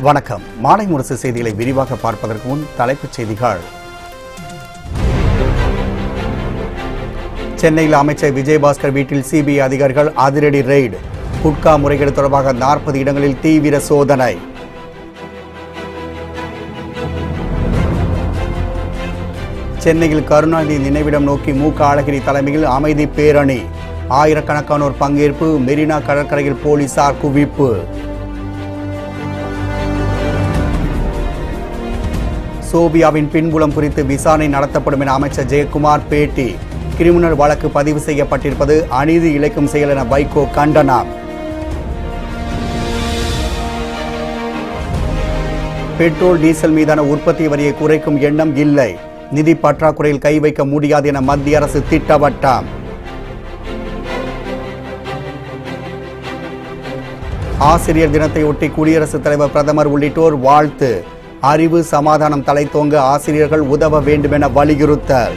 வணக்கம் மாலை முரசு செய்திகளை விரிவாக பார்ப்பதற்கு முன் தலைப்புச் செய்திகள் சென்னையில் அமைச்சர் விஜயபாஸ்கர் வீட்டில் சிபிஐ அதிகாரிகள் அதிரடி ரெய்டு குட்கா முறைகேடு தொடர்பாக நாற்பது இடங்களில் தீவிர சோதனை சென்னையில் கருணாநிதி நினைவிடம் நோக்கி மு க அழகிரி தலைமையில் அமைதி பேரணி ஆயிரக்கணக்கானோர் பங்கேற்பு மெரினா கடற்கரையில் போலீசார் குவிப்பு சோபியாவின் பின்புலம் குறித்து விசாரணை நடத்தப்படும் என அமைச்சர் ஜெயக்குமார் பேட்டி கிரிமினல் வழக்கு பதிவு செய்யப்பட்டிருப்பது அநீதி இழைக்கும் செயல் என வைகோ கண்டனம் பெட்ரோல் டீசல் மீதான உற்பத்தி வரியை குறைக்கும் எண்ணம் இல்லை நிதி பற்றாக்குறையில் கை வைக்க முடியாது என மத்திய அரசு திட்டவட்டம் ஆசிரியர் தினத்தையொட்டி குடியரசுத் தலைவர் பிரதமர் உள்ளிட்டோர் வாழ்த்து அறிவு சமாதானம் தலைத்தோங்க ஆசிரியர்கள் உதவ வேண்டுமென வலியுறுத்தல்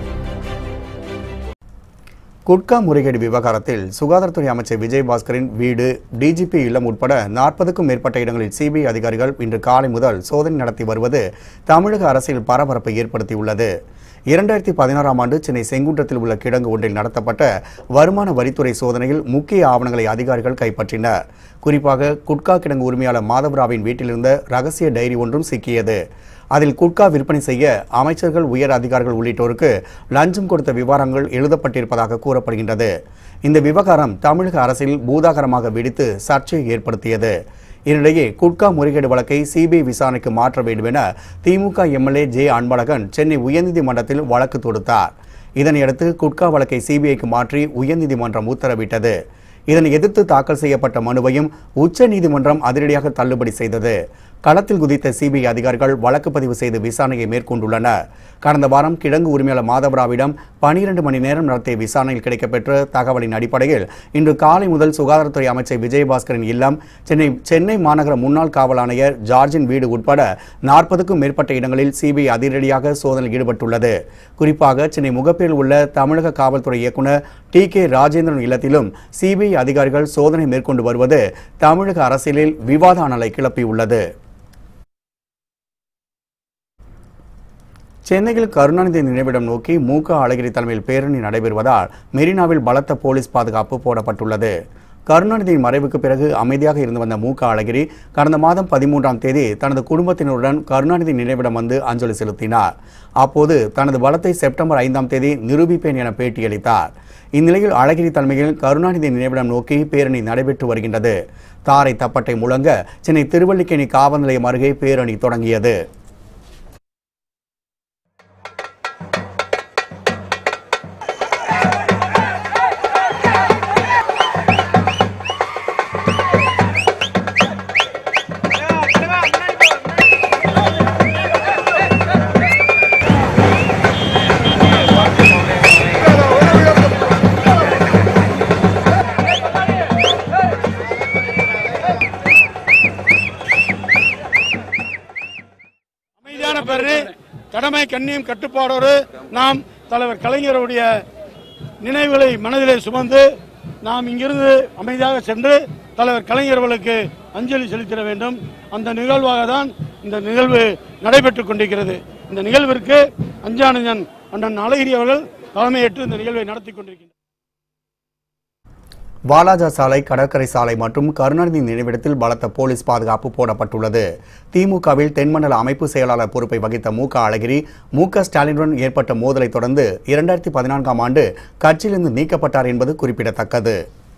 குட்கா முறைகேடு விவகாரத்தில் சுகாதாரத்துறை அமைச்சர் விஜயபாஸ்கரின் வீடு டிஜிபி இல்லம் உட்பட நாற்பதுக்கும் மேற்பட்ட இடங்களில் சிபிஐ அதிகாரிகள் இன்று காலை முதல் சோதனை நடத்தி வருவது தமிழக அரசியல் பரபரப்பை ஏற்படுத்தியுள்ளது இரண்டாயிரத்தி பதினாறாம் ஆண்டு சென்னை செங்குன்றத்தில் உள்ள கிடங்கு ஒன்றில் நடத்தப்பட்ட வருமான வரித்துறை சோதனையில் முக்கிய ஆவணங்களை அதிகாரிகள் கைப்பற்றினர் குறிப்பாக குட்கா கிடங்கு உரிமையாளர் மாதவராவின் வீட்டிலிருந்த ரகசிய டைரி ஒன்றும் சிக்கியது அதில் குட்கா விற்பனை செய்ய அமைச்சர்கள் உயர் அதிகாரிகள் உள்ளிட்டோருக்கு லஞ்சம் கொடுத்த விவரங்கள் எழுதப்பட்டிருப்பதாக கூறப்படுகின்றது இந்த விவகாரம் தமிழக அரசில் பூதாகரமாக வெடித்து சர்ச்சையை ஏற்படுத்தியது இதனிடையே குட்கா முறைகேடு வழக்கை சிபிஐ விசாரணைக்கு மாற்ற வேண்டும் என திமுக எம்எல்ஏ ஜே அன்பழகன் சென்னை உயர்நீதிமன்றத்தில் வழக்கு தொடுத்தார் இதனையடுத்து குட்கா வழக்கை சிபிஐக்கு மாற்றி உயர்நீதிமன்றம் உத்தரவிட்டது இதனை எதிர்த்து தாக்கல் செய்யப்பட்ட மனுவையும் உச்சநீதிமன்றம் அதிரடியாக தள்ளுபடி செய்தது களத்தில் குதித்த சிபிஐ அதிகாரிகள் வழக்கு பதிவு செய்து விசாரணையை மேற்கொண்டுள்ளனர் கடந்த வாரம் கிழங்கு உரிமையாளர் மாதவராவிடம் பனிரெண்டு மணி நேரம் நடத்திய விசாரணையில் கிடைக்கப்பெற்ற தகவலின் அடிப்படையில் இன்று காலை முதல் சுகாதாரத்துறை அமைச்சர் விஜயபாஸ்கரின் இல்லம் சென்னை சென்னை மாநகர முன்னாள் காவல் ஆணையர் ஜார்ஜின் வீடு உட்பட நாற்பதுக்கும் மேற்பட்ட இடங்களில் சிபிஐ அதிரடியாக சோதனையில் ஈடுபட்டுள்ளது குறிப்பாக சென்னை முகப்பேரில் உள்ள தமிழக காவல்துறை இயக்குநர் டி கே ராஜேந்திரன் இல்லத்திலும் சிபிஐ அதிகாரிகள் சோதனை மேற்கொண்டு வருவது தமிழக அரசியலில் விவாத அனலை கிளப்பியுள்ளது சென்னையில் கருணாநிதி நினைவிடம் நோக்கி மு க அழகிரி தலைமையில் பேரணி நடைபெறுவதால் மெரினாவில் பலத்த போலீஸ் பாதுகாப்பு போடப்பட்டுள்ளது கருணாநிதியின் மறைவுக்கு பிறகு அமைதியாக இருந்து வந்த மு க அழகிரி கடந்த மாதம் பதிமூன்றாம் தேதி தனது குடும்பத்தினருடன் கருணாநிதி நினைவிடம் வந்து அஞ்சலி செலுத்தினார் அப்போது தனது பலத்தை செப்டம்பர் ஐந்தாம் தேதி நிரூபிப்பேன் என பேட்டியளித்தார் இந்நிலையில் அழகிரி தலைமையில் கருணாநிதி நினைவிடம் நோக்கி பேரணி நடைபெற்று வருகின்றது தாரை தப்பட்டை முழங்க சென்னை திருவல்லிக்கேணி காவல் நிலையம் அருகே பேரணி தொடங்கியது அமைதியான பேரணி கடமை கண்ணியம் கட்டுப்பாடோடு நாம் தலைவர் கலைஞருடைய நினைவுகளை மனதிலே சுமந்து நாம் இங்கிருந்து அமைதியாக சென்று தலைவர் கலைஞர் அவர்களுக்கு அஞ்சலி செலுத்திட வேண்டும் அந்த நிகழ்வாக தான் இந்த நிகழ்வு நடைபெற்றுக் கொண்டிருக்கிறது இந்த நிகழ்விற்கு அஞ்சானந்தன் அண்ணன் அழகிரி அவர்கள் தலைமையேற்று இந்த நிகழ்வை நடத்தி கொண்டிருக்கின்றனர் வாலாஜா சாலை கடற்கரை சாலை மற்றும் கருணாநிதி நினைவிடத்தில் பலத்த போலீஸ் பாதுகாப்பு போடப்பட்டுள்ளது திமுகவில் தென்மண்டல அமைப்பு செயலாளர் பொறுப்பை வகித்த மு க அழகிரி மு க ஸ்டாலினுடன் ஏற்பட்ட மோதலை தொடர்ந்து இரண்டாயிரத்தி பதினான்காம் ஆண்டு கட்சியிலிருந்து நீக்கப்பட்டார் என்பது குறிப்பிடத்தக்கது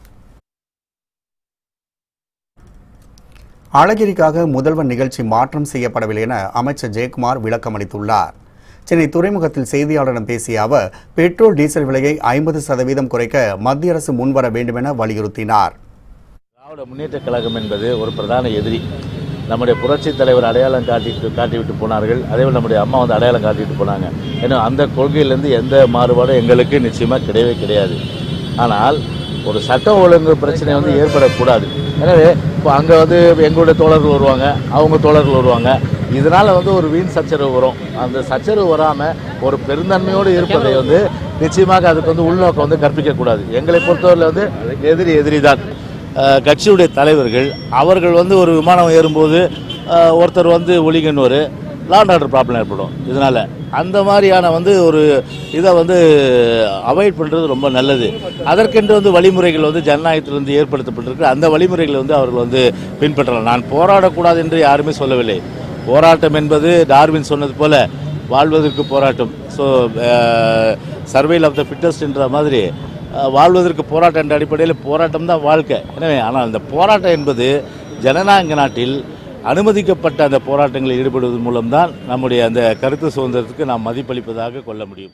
அழகிரிக்காக முதல்வர் நிகழ்ச்சி மாற்றம் செய்யப்படவில்லை என அமைச்சர் ஜெயக்குமார் விளக்கமளித்துள்ளார் சென்னை துறைமுகத்தில் செய்தியாளரிடம் பேசிய அவர் பெட்ரோல் டீசல் விலையை ஐம்பது சதவீதம் குறைக்க மத்திய அரசு முன்வர வேண்டும் என வலியுறுத்தினார் திராவிட முன்னேற்ற கழகம் என்பது ஒரு பிரதான எதிரி நம்முடைய புரட்சி தலைவர் அடையாளம் காட்டிட்டு காட்டிவிட்டு போனார்கள் அதேபோல் நம்முடைய அம்மா வந்து அடையாளம் காட்டிட்டு போனாங்க ஏன்னா அந்த கொள்கையிலேருந்து எந்த மாறுபாடும் எங்களுக்கு நிச்சயமாக கிடையவே கிடையாது ஆனால் ஒரு சட்ட ஒழுங்கு பிரச்சனை வந்து ஏற்படக்கூடாது எனவே இப்போ அங்கே வந்து எங்களுடைய தோழர்கள் வருவாங்க அவங்க தோழர்கள் வருவாங்க இதனால் வந்து ஒரு வீண் சச்சரவு வரும் அந்த சச்சரவு வராமல் ஒரு பெருந்தன்மையோடு இருப்பதை வந்து நிச்சயமாக அதுக்கு வந்து உள்நோக்கம் வந்து கற்பிக்கக்கூடாது எங்களை பொறுத்தவரையில் வந்து எதிரி எதிரி தான் அஹ் கட்சியுடைய தலைவர்கள் அவர்கள் வந்து ஒரு விமானம் ஏறும்போது அஹ், ஒருத்தர் வந்து ஒளிங்கன்னு லாண்ட் ஆர்டர் ப்ராப்ளம் ஏற்படும் இதனால் அந்த மாதிரியான வந்து ஒரு இதை வந்து அவாய்ட் பண்ணுறது ரொம்ப நல்லது அதற்கென்று வந்து வழிமுறைகள் வந்து ஜனநாயகத்திலிருந்து ஏற்படுத்தப்பட்டிருக்கு அந்த வழிமுறைகளை வந்து அவர்கள் வந்து பின்பற்றலாம் நான் போராடக்கூடாது என்று யாருமே சொல்லவில்லை போராட்டம் என்பது டார்வின் சொன்னது போல வாழ்வதற்கு போராட்டம் so survival of the fittest என்ற மாதிரி அஹ், வாழ்வதற்கு போராட்டம் என்ற அடிப்படையில் போராட்டம் தான் வாழ்க்கை எனவே ஆனால் அந்த போராட்டம் என்பது ஜனநாயக நாட்டில் அனுமதிக்கப்பட்ட அந்த போராட்டங்களில் ஈடுபடுவதன் மூலம்தான் நம்முடைய அந்த கருத்து சுதந்திரத்துக்கு நாம் மதிப்பளிப்பதாக கொள்ள முடியும்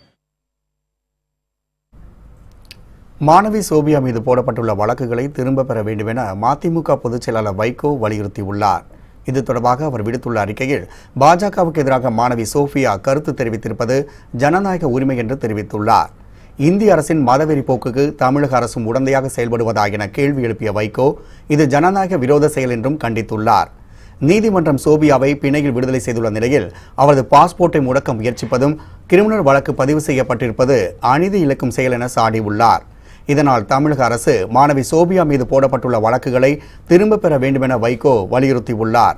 மாணவி சோபியா மீது போடப்பட்டுள்ள வழக்குகளை திரும்ப பெற வேண்டும் என மதிமுக பொதுச் செயலாளர் வைகோ வலியுறுத்தியுள்ளார் இது தொடர்பாக அவர் விடுத்துள்ள அறிக்கையில் பாஜகவுக்கு எதிராக மாணவி சோஃபியா கருத்து தெரிவித்திருப்பது ஜனநாயக உரிமை என்று தெரிவித்துள்ளார் இந்திய அரசின் மதவெறி போக்குக்கு தமிழக அரசும் உடந்தையாக செயல்படுவதா என கேள்வி எழுப்பிய வைகோ இது ஜனநாயக விரோத செயல் என்றும் கண்டித்துள்ளார் நீதிமன்றம் சோபியாவை பிணையில் விடுதலை செய்துள்ள நிலையில் அவரது பாஸ்போர்ட்டை முடக்க முயற்சிப்பதும் கிரிமினல் வழக்கு பதிவு செய்யப்பட்டிருப்பது அநீதி இழக்கும் செயல் என சாடியுள்ளார் இதனால் தமிழக அரசு மாணவி சோபியா மீது போடப்பட்டுள்ள வழக்குகளை திரும்பப் பெற வேண்டுமென வைகோ வலியுறுத்தியுள்ளார்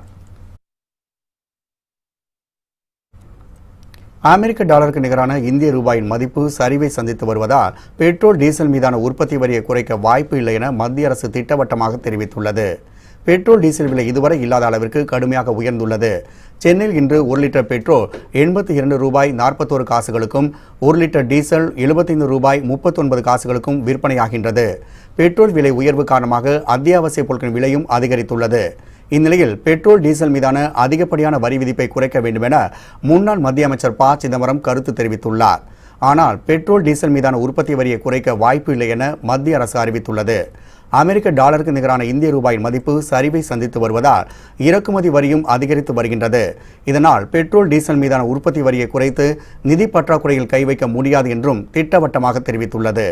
அமெரிக்க டாலருக்கு நிகரான இந்திய ரூபாயின் மதிப்பு சரிவை சந்தித்து வருவதால் பெட்ரோல் டீசல் மீதான உற்பத்தி வரியை குறைக்க வாய்ப்பு இல்லை என மத்திய அரசு திட்டவட்டமாக தெரிவித்துள்ளது பெட்ரோல் டீசல் விலை இதுவரை இல்லாத அளவிற்கு கடுமையாக உயர்ந்துள்ளது சென்னையில் இன்று ஒரு லிட்டர் பெட்ரோல் எண்பத்தி இரண்டு ரூபாய் நாற்பத்தோரு காசுகளுக்கும் ஒரு லிட்டர் டீசல் எழுபத்தைந்து ரூபாய் முப்பத்தொன்பது காசுகளுக்கும் விற்பனையாகின்றது பெட்ரோல் விலை உயர்வு காரணமாக அத்தியாவசிய பொருட்களின் விலையும் அதிகரித்துள்ளது இந்நிலையில் பெட்ரோல் டீசல் மீதான அதிகப்படியான வரி விதிப்பை குறைக்க வேண்டும் என முன்னாள் மத்திய அமைச்சர் ப சிதம்பரம் கருத்து தெரிவித்துள்ளார் ஆனால் பெட்ரோல் டீசல் மீதான உற்பத்தி வரியை குறைக்க வாய்ப்பு இல்லை என மத்திய அரசு அறிவித்துள்ளது அமெரிக்க டாலருக்கு நிகரான இந்திய ரூபாயின் மதிப்பு சரிவை சந்தித்து வருவதால் இறக்குமதி வரியும் அதிகரித்து வருகின்றது இதனால் பெட்ரோல் டீசல் மீதான உற்பத்தி வரியை குறைத்து நிதி பற்றாக்குறையில் கை வைக்க முடியாது என்றும் திட்டவட்டமாக தெரிவித்துள்ளது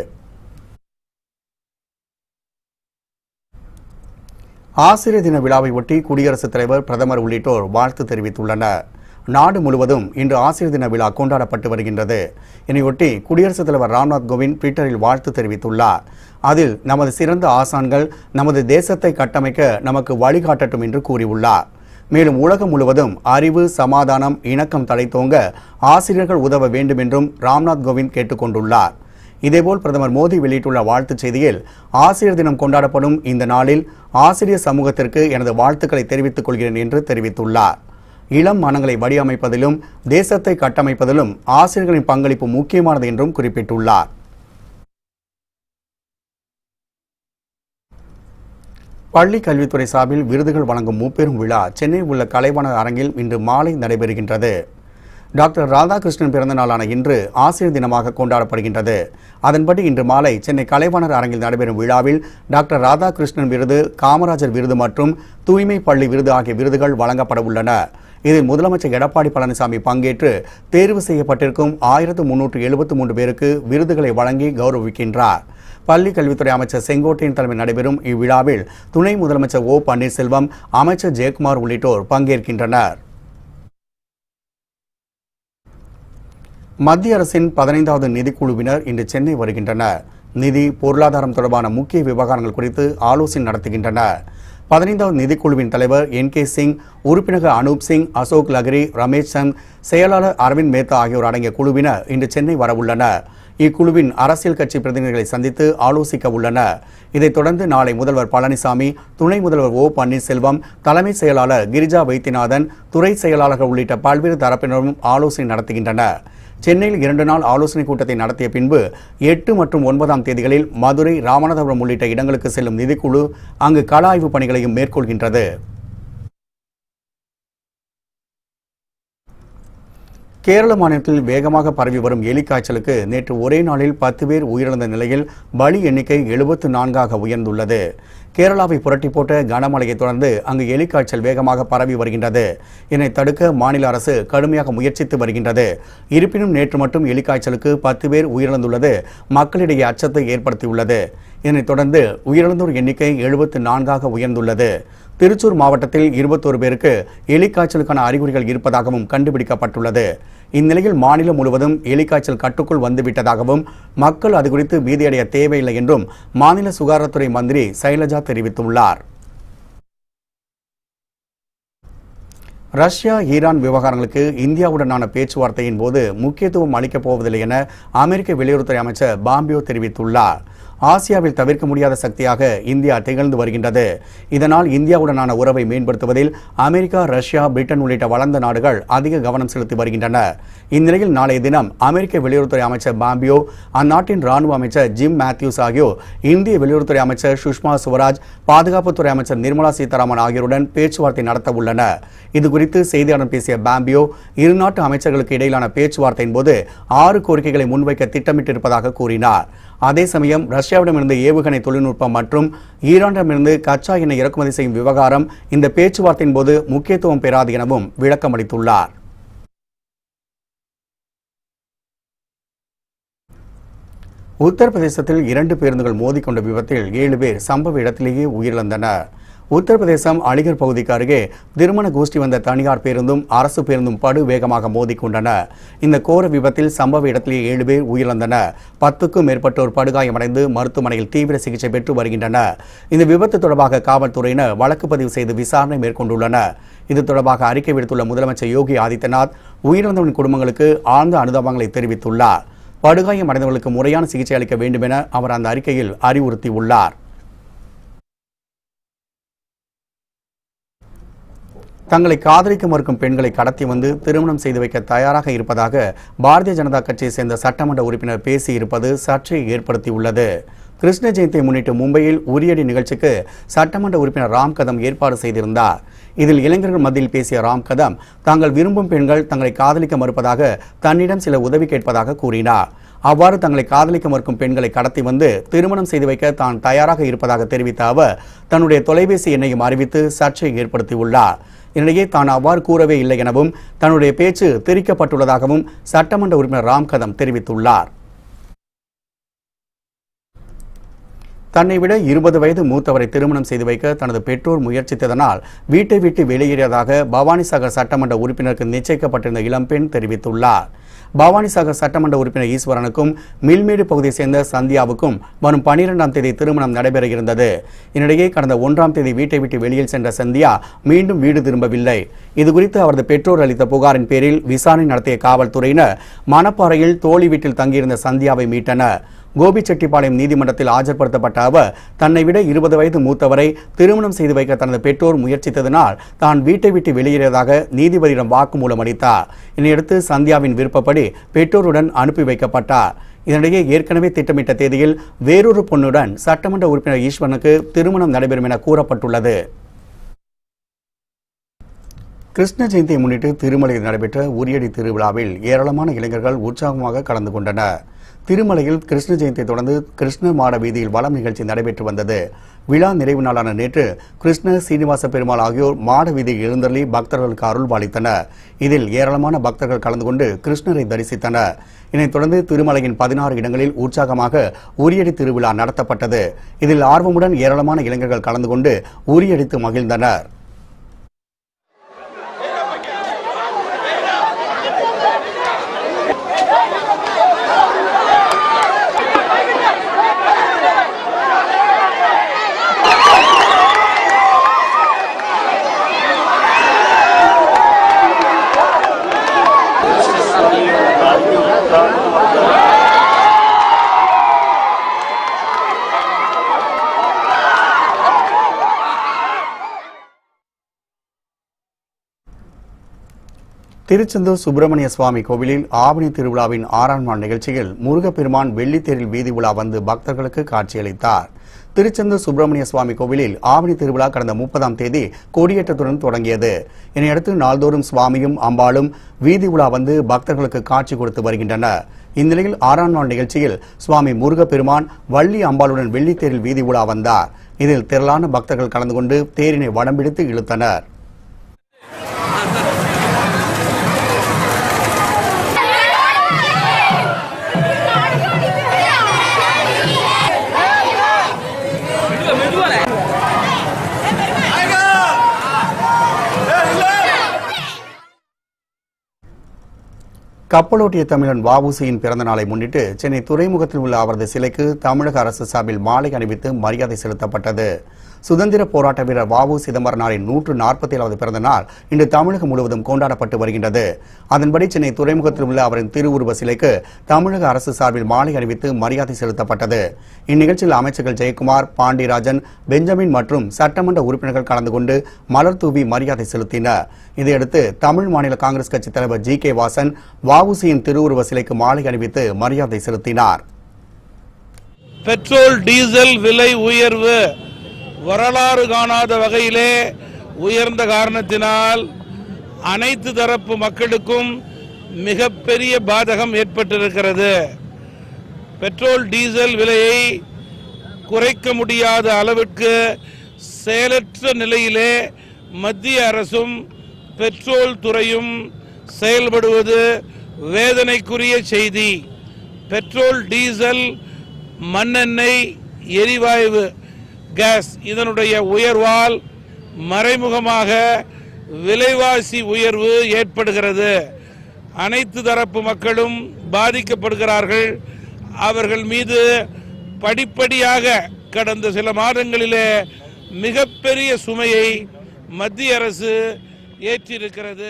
ஆசிரியர் தின விழாவை ஒட்டி குடியரசுத் தலைவர் பிரதமர் உள்ளிட்டோர் வாழ்த்து தெரிவித்துள்ளனர் நாடு முழுவதும் இன்று ஆசிரியர் தின விழா கொண்டாடப்பட்டு வருகின்றது இதனையொட்டி குடியரசுத் தலைவர் ராம்நாத் கோவிந்த் ட்விட்டரில் வாழ்த்து தெரிவித்துள்ளார் அதில் நமது சிறந்த ஆசான்கள் நமது தேசத்தை கட்டமைக்க நமக்கு வழிகாட்டட்டும் என்று கூறியுள்ளார் மேலும் உலகம் முழுவதும் அறிவு சமாதானம் இணக்கம் தழைத்தோங்க ஆசிரியர்கள் உதவ வேண்டும் என்றும் ராம்நாத் கோவிந்த் கேட்டுக்கொண்டுள்ளார் இதேபோல் பிரதமர் மோடி வெளியிட்டுள்ள வாழ்த்துச் செய்தியில் ஆசிரியர் தினம் கொண்டாடப்படும் இந்த நாளில் ஆசிரியர் சமூகத்திற்கு எனது வாழ்த்துக்களை தெரிவித்துக் கொள்கிறேன் என்று தெரிவித்துள்ளார் இளம் மனங்களை வடிவமைப்பதிலும் தேசத்தை கட்டமைப்பதிலும் ஆசிரியர்களின் பங்களிப்பு முக்கியமானது என்றும் குறிப்பிட்டுள்ளார் பள்ளி கல்வித்துறை சார்பில் விருதுகள் வழங்கும் முப்பெரும் விழா சென்னையில் உள்ள கலைவாணர் அரங்கில் இன்று மாலை நடைபெறுகின்றது டாக்டர் ராதாகிருஷ்ணன் பிறந்த நாளான இன்று ஆசிரியர் தினமாக கொண்டாடப்படுகின்றது அதன்படி இன்று மாலை சென்னை கலைவாணர் அரங்கில் நடைபெறும் விழாவில் டாக்டர் ராதாகிருஷ்ணன் விருது காமராஜர் விருது மற்றும் தூய்மை பள்ளி விருது ஆகிய விருதுகள் வழங்கப்பட உள்ளன இதில் முதலமைச்சர் எடப்பாடி பழனிசாமி பங்கேற்று தேர்வு செய்யப்பட்டிருக்கும் ஆயிரத்து முன்னூற்று எழுபத்து மூன்று பேருக்கு விருதுகளை வழங்கி கௌரவிக்கின்றார் பள்ளி கல்வித்துறை அமைச்சர் செங்கோட்டையன் தலைமையில் நடைபெறும் இவ்விழாவில் துணை முதலமைச்சர் ஓ பன்னீர்செல்வம் அமைச்சர் ஜெயக்குமார் உள்ளிட்டோர் பங்கேற்கின்றனர் மத்திய அரசின் பதினைந்தாவது நிதிக்குழுவினர் இன்று சென்னை வருகின்றனர் நிதி பொருளாதாரம் தொடர்பான முக்கிய விவகாரங்கள் குறித்து ஆலோசனை நடத்துகின்றனர் பதினைந்தாவது நிதிக்குழுவின் தலைவர் என் கே சிங் உறுப்பினர்கள் அனூப் சிங் அசோக் லஹரி ரமேஷ் சந்த் செயலாளர் அரவிந்த் மேத்தா ஆகியோர் அடங்கிய குழுவினர் இன்று சென்னை வரவுள்ளனர் இக்குழுவின் அரசியல் கட்சி பிரதிநிதிகளை சந்தித்து ஆலோசிக்க உள்ளனர் இதைத் தொடர்ந்து நாளை முதல்வர் பழனிசாமி துணை முதல்வர் ஓ பன்னீர்செல்வம் தலைமை செயலாளர் கிரிஜா வைத்தியநாதன் துறை செயலாளர்கள் உள்ளிட்ட பல்வேறு தரப்பினரும் ஆலோசனை நடத்துகின்றனர் சென்னையில் இரண்டு நாள் ஆலோசனைக் கூட்டத்தை நடத்திய பின்பு எட்டு மற்றும் ஒன்பதாம் தேதிகளில் மதுரை ராமநாதபுரம் உள்ளிட்ட இடங்களுக்கு செல்லும் நிதிக்குழு அங்கு கள ஆய்வு பணிகளையும் மேற்கொள்கின்றது கேரள மாநிலத்தில் வேகமாக பரவி வரும் எலிக்காய்ச்சலுக்கு நேற்று ஒரே நாளில் பத்து பேர் உயிரிழந்த நிலையில் பலி எண்ணிக்கை எழுபத்து நான்காக உயர்ந்துள்ளது கேரளாவை புரட்டி போட்ட கனமழையை தொடர்ந்து அங்கு எலிக்காய்ச்சல் வேகமாக பரவி வருகின்றது இதனை தடுக்க மாநில அரசு கடுமையாக முயற்சித்து வருகின்றது இருப்பினும் நேற்று மட்டும் எலிக்காய்ச்சலுக்கு பத்து பேர் உயிரிழந்துள்ளது மக்களிடையே அச்சத்தை ஏற்படுத்தியுள்ளது இதனைத் தொடர்ந்து உயிரிழந்தோர் எண்ணிக்கை எழுபத்து நான்காக உயர்ந்துள்ளது திருச்சூர் மாவட்டத்தில் இருபத்தோரு பேருக்கு எலிக்காய்ச்சலுக்கான அறிகுறிகள் இருப்பதாகவும் கண்டுபிடிக்கப்பட்டுள்ளது இந்நிலையில் மாநிலம் முழுவதும் எலிக்காய்ச்சல் கட்டுக்குள் வந்துவிட்டதாகவும் மக்கள் அது குறித்து பீதியடைய தேவையில்லை என்றும் மாநில சுகாதாரத்துறை மந்திரி சைலஜா தெரிவித்துள்ளார் ரஷ்யா ஈரான் விவகாரங்களுக்கு இந்தியாவுடனான பேச்சுவார்த்தையின் போது முக்கியத்துவம் அளிக்கப் போவதில்லை என அமெரிக்க வெளியுறவுத்துறை அமைச்சர் பாம்பியோ தெரிவித்துள்ளார் ஆசியாவில் தவிர்க்க முடியாத சக்தியாக இந்தியா திகழ்ந்து வருகின்றது இதனால் இந்தியாவுடனான உறவை மேம்படுத்துவதில் அமெரிக்கா ரஷ்யா பிரிட்டன் உள்ளிட்ட வளர்ந்த நாடுகள் அதிக கவனம் செலுத்தி வருகின்றன இந்நிலையில் நாளைய தினம் அமெரிக்க வெளியுறவுத்துறை அமைச்சர் பாம்பியோ அந்நாட்டின் ராணுவ அமைச்சர் ஜிம் மேத்யூஸ் ஆகியோர் இந்திய வெளியுறவுத்துறை அமைச்சர் சுஷ்மா சுவராஜ் பாதுகாப்புத்துறை அமைச்சர் நிர்மலா சீதாராமன் ஆகியோருடன் பேச்சுவார்த்தை நடத்த உள்ளனர் இதுகுறித்து செய்தியாளர் பேசிய பாம்பியோ இரு நாட்டு அமைச்சர்களுக்கு இடையிலான பேச்சுவார்த்தையின் போது ஆறு கோரிக்கைகளை முன்வைக்க திட்டமிட்டிருப்பதாக கூறினார் அதே சமயம் ரஷ்யாவிடமிருந்து ஏவுகணை தொழில்நுட்பம் மற்றும் ஈரானிடமிருந்து கச்சா எண்ணெய் இறக்குமதி செய்யும் விவகாரம் இந்த பேச்சுவார்த்தையின் போது முக்கியத்துவம் பெறாது எனவும் விளக்கமளித்துள்ளார் உத்தரப்பிரதேசத்தில் இரண்டு பேருந்துகள் மோதிக்கொண்ட விபத்தில் ஏழு பேர் சம்பவ இடத்திலேயே உயிரிழந்தனர் உத்தரப்பிரதேசம் அலிகர் பகுதிக்கு அருகே திருமண கோஷ்டி வந்த தனியார் பேருந்தும் அரசு பேருந்தும் படு வேகமாக மோதிக்கொண்டன இந்த கோர விபத்தில் சம்பவ இடத்திலேயே ஏழு பேர் உயிரிழந்தனர் பத்துக்கும் மேற்பட்டோர் படுகாயமடைந்து மருத்துவமனையில் தீவிர சிகிச்சை பெற்று வருகின்றனர் இந்த விபத்து தொடர்பாக காவல்துறையினர் வழக்கு பதிவு செய்து விசாரணை மேற்கொண்டுள்ளனர் இது தொடர்பாக அறிக்கை விடுத்துள்ள முதலமைச்சர் யோகி ஆதித்யநாத் உயிரிழந்தவரின் குடும்பங்களுக்கு ஆழ்ந்த அனுதாபங்களை தெரிவித்துள்ளார் படுகாயம் அடைந்தவர்களுக்கு முறையான சிகிச்சை அளிக்க வேண்டும் என அவர் அந்த அறிக்கையில் அறிவுறுத்தியுள்ளார் தங்களை காதலிக்க மறுக்கும் பெண்களை கடத்தி வந்து திருமணம் செய்து வைக்க தயாராக இருப்பதாக பாரதிய ஜனதா கட்சியை சேர்ந்த சட்டமன்ற உறுப்பினர் பேசியிருப்பது சர்ச்சையை ஏற்படுத்தியுள்ளது கிருஷ்ண ஜெயந்தியை முன்னிட்டு மும்பையில் உரியடி நிகழ்ச்சிக்கு சட்டமன்ற உறுப்பினர் ராம் கதம் ஏற்பாடு செய்திருந்தார் இதில் இளைஞர்கள் மத்தியில் பேசிய ராம் கதம் தாங்கள் விரும்பும் பெண்கள் தங்களை காதலிக்க மறுப்பதாக தன்னிடம் சில உதவி கேட்பதாக கூறினார் அவ்வாறு தங்களை காதலிக்க மறுக்கும் பெண்களை கடத்தி வந்து திருமணம் செய்து வைக்க தான் தயாராக இருப்பதாக தெரிவித்த அவர் தன்னுடைய தொலைபேசி எண்ணையும் அறிவித்து சர்ச்சையை ஏற்படுத்தியுள்ளார் இதனிடையே தான் அவ்வாறு கூறவே இல்லை எனவும் தன்னுடைய பேச்சு திரிக்கப்பட்டுள்ளதாகவும் சட்டமன்ற உறுப்பினர் ராம் கதம் தெரிவித்துள்ளார் தன்னை விட இருபது வயது மூத்தவரை திருமணம் செய்து வைக்க தனது பெற்றோர் முயற்சித்ததனால் வீட்டை விட்டு வெளியேறியதாக பவானிசாகர் சட்டமன்ற உறுப்பினருக்கு நிச்சயிக்கப்பட்டிருந்த இளம்பெண் தெரிவித்துள்ளார் பவானிசாகர் சட்டமன்ற உறுப்பினர் ஈஸ்வரனுக்கும் மில்மேடு பகுதியைச் சேர்ந்த சந்தியாவுக்கும் வரும் பனிரெண்டாம் தேதி திருமணம் நடைபெற இருந்தது இதனிடையே கடந்த ஒன்றாம் தேதி வீட்டை விட்டு வெளியில் சென்ற சந்தியா மீண்டும் வீடு திரும்பவில்லை இதுகுறித்து அவரது பெற்றோர் அளித்த புகாரின் பேரில் விசாரணை நடத்திய காவல்துறையினர் மணப்பாறையில் தோழி வீட்டில் தங்கியிருந்த சந்தியாவை மீட்டனர் கோபிச்செட்டிப்பாளையம் நீதிமன்றத்தில் ஆஜர்படுத்தப்பட்ட அவர் தன்னை விட இருபது வயது மூத்தவரை திருமணம் செய்து வைக்க தனது பெற்றோர் முயற்சித்ததனால் தான் வீட்டை விட்டு வெளியேறியதாக நீதிபதியிடம் வாக்குமூலம் அளித்தார் இதனையடுத்து சந்தியாவின் விருப்பப்படி பெற்றோருடன் அனுப்பி வைக்கப்பட்டார் இதனிடையே ஏற்கனவே திட்டமிட்ட தேதியில் வேறொரு பொண்ணுடன் சட்டமன்ற உறுப்பினர் ஈஸ்வரனுக்கு திருமணம் நடைபெறும் என கூறப்பட்டுள்ளது கிருஷ்ண ஜெயந்தியை முன்னிட்டு திருமலையில் நடைபெற்ற உரியடி திருவிழாவில் ஏராளமான இளைஞர்கள் உற்சாகமாக கலந்து கொண்டனர் திருமலையில் கிருஷ்ண ஜெயந்தியை தொடர்ந்து கிருஷ்ண மாட வீதியில் வளம் நிகழ்ச்சி நடைபெற்று வந்தது விழா நிறைவு நாளான நேற்று கிருஷ்ண சீனிவாச பெருமாள் ஆகியோர் மாட வீதியில் எழுந்தருளி பக்தர்களுக்கு அருள் பாலித்தனர் இதில் ஏராளமான பக்தர்கள் கலந்து கொண்டு கிருஷ்ணரை தரிசித்தனர் இதனைத் தொடர்ந்து திருமலையின் பதினாறு இடங்களில் உற்சாகமாக உரியடி திருவிழா நடத்தப்பட்டது இதில் ஆர்வமுடன் ஏராளமான இளைஞர்கள் கலந்து கொண்டு உரியடித்து மகிழ்ந்தனர் திருச்செந்தூர் சுப்பிரமணிய சுவாமி கோவிலில் ஆவணி திருவிழாவின் ஆறாம் நாள் நிகழ்ச்சியில் முருகப்பெருமான் வெள்ளித்தேரில் வீதி உலா வந்து பக்தர்களுக்கு காட்சியளித்தார் திருச்செந்தூர் சுப்பிரமணிய சுவாமி கோவிலில் ஆவணி திருவிழா கடந்த முப்பதாம் தேதி கொடியேற்றத்துடன் தொடங்கியது இதனையடுத்து நாள்தோறும் சுவாமியும் அம்பாளும் வீதி உலா வந்து பக்தர்களுக்கு காட்சி கொடுத்து வருகின்றனர் இந்நிலையில் ஆறாம் நாள் நிகழ்ச்சியில் சுவாமி முருகப்பெருமான் வள்ளி அம்பாளுடன் வெள்ளித்தேரில் வீதி உலா வந்தார் இதில் திரளான பக்தர்கள் கலந்து கொண்டு தேரினை வடம்பிடித்து இழுத்தனர் கப்பலோட்டிய தமிழன் வஉசியின் பிறந்த நாளை முன்னிட்டு சென்னை துறைமுகத்தில் உள்ள அவரது சிலைக்கு தமிழக அரசு சார்பில் மாலை அணிவித்து மரியாதை செலுத்தப்பட்டது சுதந்திர போராட்ட வீரர் வஉ சிதம்பரனாரின் நூற்று நாற்பத்தி ஏழாவது பிறந்த நாள் இன்று தமிழகம் முழுவதும் கொண்டாடப்பட்டு வருகின்றது அதன்படி சென்னை துறைமுகத்தில் உள்ள அவரின் திருவுருவ சிலைக்கு தமிழக அரசு சார்பில் மாலை அணிவித்து மரியாதை செலுத்தப்பட்டது இந்நிகழ்ச்சியில் அமைச்சர்கள் ஜெயக்குமார் பாண்டியராஜன் பெஞ்சமின் மற்றும் சட்டமன்ற உறுப்பினர்கள் கலந்து கொண்டு மலர் தூவி மரியாதை செலுத்தினர் இதையடுத்து தமிழ் மாநில காங்கிரஸ் கட்சித் தலைவர் ஜி கே வாசன் வஉசியின் திருவுருவ சிலைக்கு மாலை அணிவித்து மரியாதை செலுத்தினார் பெட்ரோல் டீசல் விலை உயர்வு வரலாறு காணாத வகையிலே உயர்ந்த காரணத்தினால் அனைத்து தரப்பு மக்களுக்கும் மிகப்பெரிய பாதகம் ஏற்பட்டிருக்கிறது பெட்ரோல் டீசல் விலையை குறைக்க முடியாத அளவிற்கு செயலற்ற நிலையிலே மத்திய அரசும் பெட்ரோல் துறையும் செயல்படுவது வேதனைக்குரிய செய்தி பெட்ரோல் டீசல் மண்ணெண்ணெய் எரிவாயு கேஸ் இதனுடைய உயர்வால் மறைமுகமாக விலைவாசி உயர்வு ஏற்படுகிறது அனைத்து தரப்பு மக்களும் பாதிக்கப்படுகிறார்கள் அவர்கள் மீது படிப்படியாக கடந்த சில மாதங்களிலே மிகப்பெரிய சுமையை மத்திய அரசு ஏற்றிருக்கிறது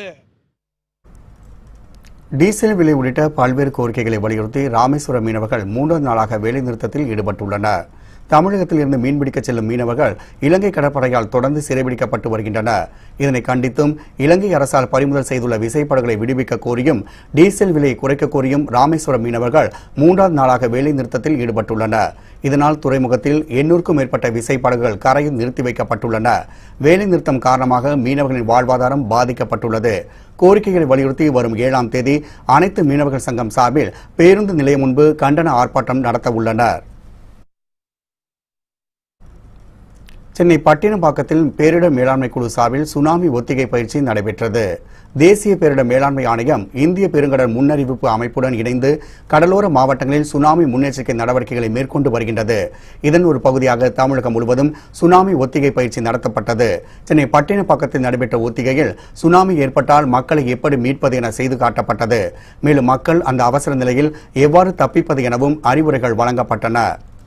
டீசல் விலை உள்ளிட்ட பல்வேறு கோரிக்கைகளை வலியுறுத்தி ராமேஸ்வரம் மீனவர்கள் மூன்றாவது நாளாக வேலைநிறுத்தத்தில் ஈடுபட்டுள்ளனர் தமிழகத்தில் இருந்து மீன்பிடிக்க செல்லும் மீனவர்கள் இலங்கை கடற்படையால் தொடர்ந்து சிறைபிடிக்கப்பட்டு வருகின்றனர் இதனை கண்டித்தும் இலங்கை அரசால் பறிமுதல் செய்துள்ள விசைப்படகுகளை விடுவிக்க கோரியும் டீசல் விலையை குறைக்க கோரியும் ராமேஸ்வரம் மீனவர்கள் மூன்றாவது நாளாக வேலைநிறுத்தத்தில் ஈடுபட்டுள்ளனர் இதனால் துறைமுகத்தில் எண்ணூறுக்கும் மேற்பட்ட விசைப்படகுகள் கரையில் நிறுத்தி வைக்கப்பட்டுள்ளன வேலைநிறுத்தம் காரணமாக மீனவர்களின் வாழ்வாதாரம் பாதிக்கப்பட்டுள்ளது கோரிக்கைகளை வலியுறுத்தி வரும் ஏழாம் தேதி அனைத்து மீனவர்கள் சங்கம் சார்பில் பேருந்து நிலையம் முன்பு கண்டன ஆர்ப்பாட்டம் நடத்த உள்ளனர் சென்னை பட்டினப்பாக்கத்தில் பேரிடர் மேலாண்மை குழு சார்பில் சுனாமி ஒத்திகை பயிற்சி நடைபெற்றது தேசிய பேரிடர் மேலாண்மை ஆணையம் இந்திய பெருங்கடல் முன்னறிவிப்பு அமைப்புடன் இணைந்து கடலோர மாவட்டங்களில் சுனாமி முன்னெச்சரிக்கை நடவடிக்கைகளை மேற்கொண்டு வருகின்றது இதன் ஒரு பகுதியாக தமிழகம் முழுவதும் சுனாமி ஒத்திகை பயிற்சி நடத்தப்பட்டது சென்னை பட்டினப்பாக்கத்தில் நடைபெற்ற ஒத்திகையில் சுனாமி ஏற்பட்டால் மக்களை எப்படி மீட்பது என செய்து காட்டப்பட்டது மேலும் மக்கள் அந்த அவசர நிலையில் எவ்வாறு தப்பிப்பது எனவும் அறிவுரைகள் வழங்கப்பட்டன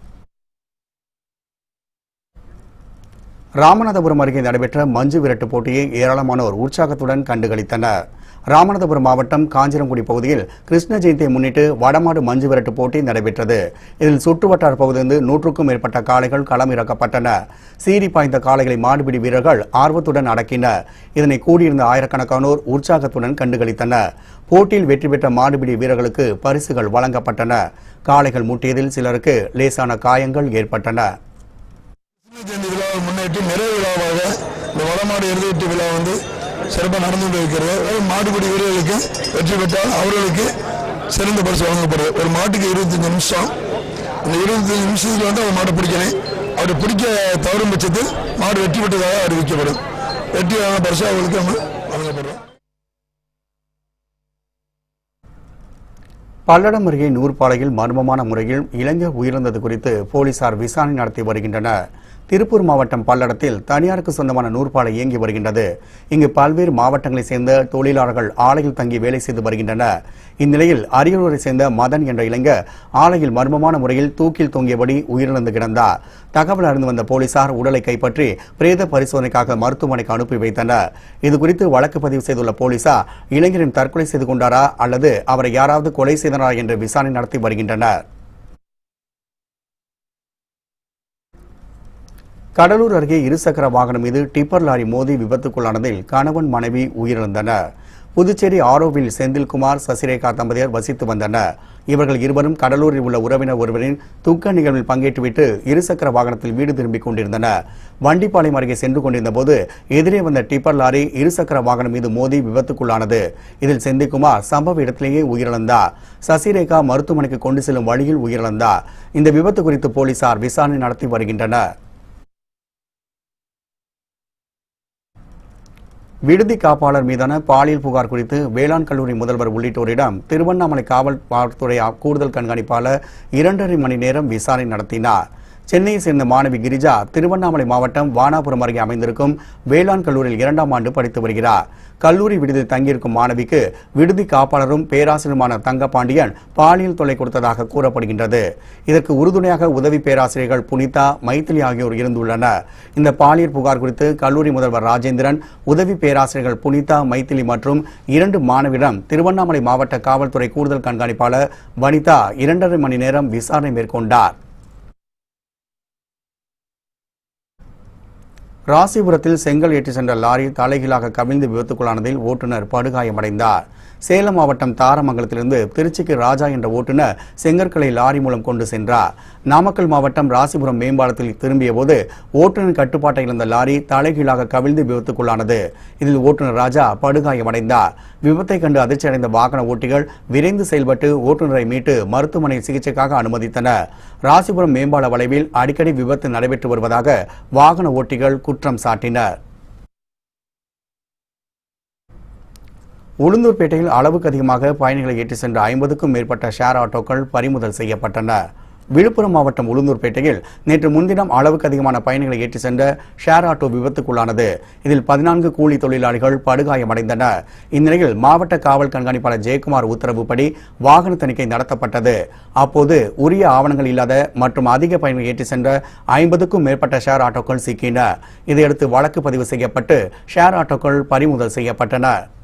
ராமநாதபுரம் அருகே நடைபெற்ற மஞ்சு விரட்டு போட்டியை ஏராளமானோர் உற்சாகத்துடன் கண்டுகளித்தனர் ராமநாதபுரம் மாவட்டம் காஞ்சிரங்குடி பகுதியில் கிருஷ்ண ஜெயந்தியை முன்னிட்டு வடமாடு மஞ்சு விரட்டு போட்டி நடைபெற்றது இதில் சுற்றுவட்டார பகுதியிலிருந்து நூற்றுக்கும் மேற்பட்ட காளைகள் களம் இறக்கப்பட்டன சீறி பாய்ந்த காளைகளை மாடுபிடி வீரர்கள் ஆர்வத்துடன் அடக்கினர் இதனை கூடியிருந்த ஆயிரக்கணக்கானோர் உற்சாகத்துடன் கண்டுகளித்தனர் போட்டியில் வெற்றி பெற்ற மாடுபிடி வீரர்களுக்கு பரிசுகள் வழங்கப்பட்டன காளைகள் முட்டியதில் சிலருக்கு லேசான காயங்கள் ஏற்பட்டன ஜெயந்தி விழாவை முன்னிட்டு நிறைவு விழாவாக இந்த வடமாடு எருதுவெட்டு விழா வந்து சிறப்பாக நடந்து கொண்டு இருக்கிறது அதாவது மாடுபிடி வீரர்களுக்கு வெற்றி பெற்றால் அவர்களுக்கு சிறந்த பரிசு வழங்கப்படுது ஒரு மாட்டுக்கு இருபத்தஞ்சு நிமிஷம் இந்த இருபத்தஞ்சு நிமிஷத்துக்கு வந்து அவர் மாட்டை பிடிக்கணும் அவர் பிடிக்க தவறும் பட்சத்தில் மாடு வெற்றி பெற்றதாக அறிவிக்கப்படும் வெற்றியான பரிசு அவர்களுக்கு நம்ம வழங்கப்படுறோம் பல்லடம் அருகே நூற்பாலையில் மர்மமான முறையில் இளைஞர் உயிரிழந்தது குறித்து போலீசார் விசாரணை நடத்தி வருகின்றனர் திருப்பூர் மாவட்டம் பல்லடத்தில் தனியாருக்கு சொந்தமான நூற்பாலை இயங்கி வருகின்றது இங்கு பல்வேறு மாவட்டங்களைச் சேர்ந்த தொழிலாளர்கள் ஆலையில் தங்கி வேலை செய்து வருகின்றனர் இந்நிலையில் அரியலூரை சேர்ந்த மதன் என்ற இளைஞர் ஆலையில் மர்மமான முறையில் தூக்கில் தொங்கியபடி உயிரிழந்து கிடந்தார் தகவல் அறிந்து வந்த போலீசார் உடலை கைப்பற்றி பிரேத பரிசோதனைக்காக மருத்துவமனைக்கு அனுப்பி வைத்தனர் இதுகுறித்து வழக்கு பதிவு செய்துள்ள போலீசார் இளைஞரின் தற்கொலை செய்து கொண்டாரா அல்லது அவரை யாராவது கொலை செய்தனரா என்று விசாரணை நடத்தி வருகின்றனர் கடலூர் அருகே இருசக்கர வாகனம் மீது டிப்பர் லாரி மோதி விபத்துக்குள்ளானதில் கணவன் மனைவி உயிரிழந்தனர் புதுச்சேரி ஆரோவில் செந்தில்குமார் சசிரேகா தம்பதியர் வசித்து வந்தனர் இவர்கள் இருவரும் கடலூரில் உள்ள உறவினர் ஒருவரின் துக்க நிகழ்வில் பங்கேற்றுவிட்டு இருசக்கர வாகனத்தில் வீடு திரும்பிக் கொண்டிருந்தனர் வண்டிப்பாளையம் அருகே சென்று கொண்டிருந்த போது எதிரே வந்த டிப்பர் லாரி இருசக்கர வாகனம் மீது மோதி விபத்துக்குள்ளானது இதில் செந்தில்குமார் சம்பவ இடத்திலேயே உயிரிழந்தார் சசிரேகா மருத்துவமனைக்கு கொண்டு செல்லும் வழியில் உயிரிழந்தார் இந்த விபத்து குறித்து போலீசார் விசாரணை நடத்தி வருகின்றனர் விடுதி காப்பாளர் மீதான பாலியல் புகார் குறித்து வேளாண் கல்லூரி முதல்வர் உள்ளிட்டோரிடம் திருவண்ணாமலை காவல் துறை கூடுதல் கண்காணிப்பாளர் இரண்டரை மணி நேரம் விசாரணை நடத்தினார் சென்னையை சேர்ந்த மாணவி கிரிஜா திருவண்ணாமலை மாவட்டம் வானாபுரம் அருகே அமைந்திருக்கும் வேளாண் கல்லூரியில் இரண்டாம் ஆண்டு படித்து வருகிறார் கல்லூரி விடுதியில் தங்கியிருக்கும் மாணவிக்கு விடுதி காப்பாளரும் பேராசிரியருமான தங்கபாண்டியன் பாலியல் தொல்லை கொடுத்ததாக கூறப்படுகின்றது இதற்கு உறுதுணையாக உதவி பேராசிரியர்கள் புனிதா மைத்திலி ஆகியோர் இருந்துள்ளனர் இந்த பாலியல் புகார் குறித்து கல்லூரி முதல்வர் ராஜேந்திரன் உதவி பேராசிரியர்கள் புனிதா மைத்திலி மற்றும் இரண்டு மாணவியிடம் திருவண்ணாமலை மாவட்ட காவல்துறை கூடுதல் கண்காணிப்பாளர் வனிதா இரண்டரை மணி நேரம் விசாரணை மேற்கொண்டார் ராசிபுரத்தில் செங்கல் ஏற்றி சென்ற லாரி தலைகீழாக கவிழ்ந்து விபத்துக்குள்ளானதில் ஓட்டுநர் படுகாயமடைந்தார் சேலம் மாவட்டம் தாரமங்கலத்திலிருந்து திருச்சிக்கு ராஜா என்ற ஓட்டுநர் செங்கற்களை லாரி மூலம் கொண்டு சென்றார் நாமக்கல் மாவட்டம் ராசிபுரம் மேம்பாலத்தில் திரும்பிய போது ஓட்டுநர் கட்டுப்பாட்டை இழந்த லாரி தலைகீழாக கவிழ்ந்து விபத்துக்குள்ளானது இதில் ஓட்டுநர் ராஜா படுகாயமடைந்தார் விபத்தை கண்டு அதிர்ச்சி அடைந்த வாகன ஓட்டிகள் விரைந்து செயல்பட்டு ஓட்டுநரை மீட்டு மருத்துவமனையில் சிகிச்சைக்காக அனுமதித்தனர் ராசிபுரம் மேம்பால வளைவில் அடிக்கடி விபத்து நடைபெற்று வருவதாக வாகன ஓட்டிகள் குற்றம் சாட்டினர் உளுந்தூர்பேட்டையில் அளவுக்கு அதிகமாக பயணிகளை ஏற்றி சென்ற ஐம்பதுக்கும் மேற்பட்ட ஷேர் ஆட்டோக்கள் பறிமுதல் செய்யப்பட்டன விழுப்புரம் மாவட்டம் உளுந்தூர்பேட்டையில் நேற்று முன்தினம் அளவுக்கு அதிகமான பயணிகளை ஏற்றி சென்ற ஷேர் ஆட்டோ விபத்துக்குள்ளானது இதில் பதினான்கு கூலி தொழிலாளிகள் படுகாயமடைந்தனர் இந்நிலையில் மாவட்ட காவல் கண்காணிப்பாளர் ஜெயக்குமார் உத்தரவுப்படி வாகன தணிக்கை நடத்தப்பட்டது அப்போது உரிய ஆவணங்கள் இல்லாத மற்றும் அதிக பயணிகளை ஏற்றி சென்ற ஐம்பதுக்கும் மேற்பட்ட ஷேர் ஆட்டோக்கள் சிக்கின இதையடுத்து வழக்கு பதிவு செய்யப்பட்டு ஷேர் ஆட்டோக்கள் பறிமுதல் செய்யப்பட்டன